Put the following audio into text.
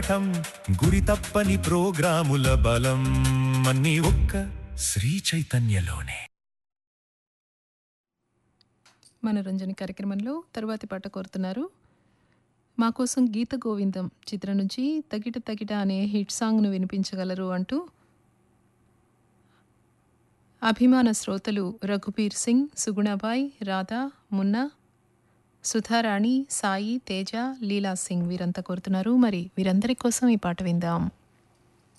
పాఠం గురి తప్పని ప్రోగ్రాముల బలం అన్ని ఒక్క శ్రీ చైతన్యలోనే మనరంజని కార్యక్రమంలో తరువాతి పాట కోరుతున్నారు మా కోసం గీత గోవిందం చిత్రం నుంచి తగిట తగిట అనే హిట్ సాంగ్ను వినిపించగలరు అంటూ అభిమాన శ్రోతలు రఘుబీర్ సింగ్ సుగుణబాయ్ రాధా మున్నా సుధారాణి సాయి తేజ లీలా సింగ్ వీరంతా కోరుతున్నారు మరి వీరందరి కోసం ఈ పాట విందాం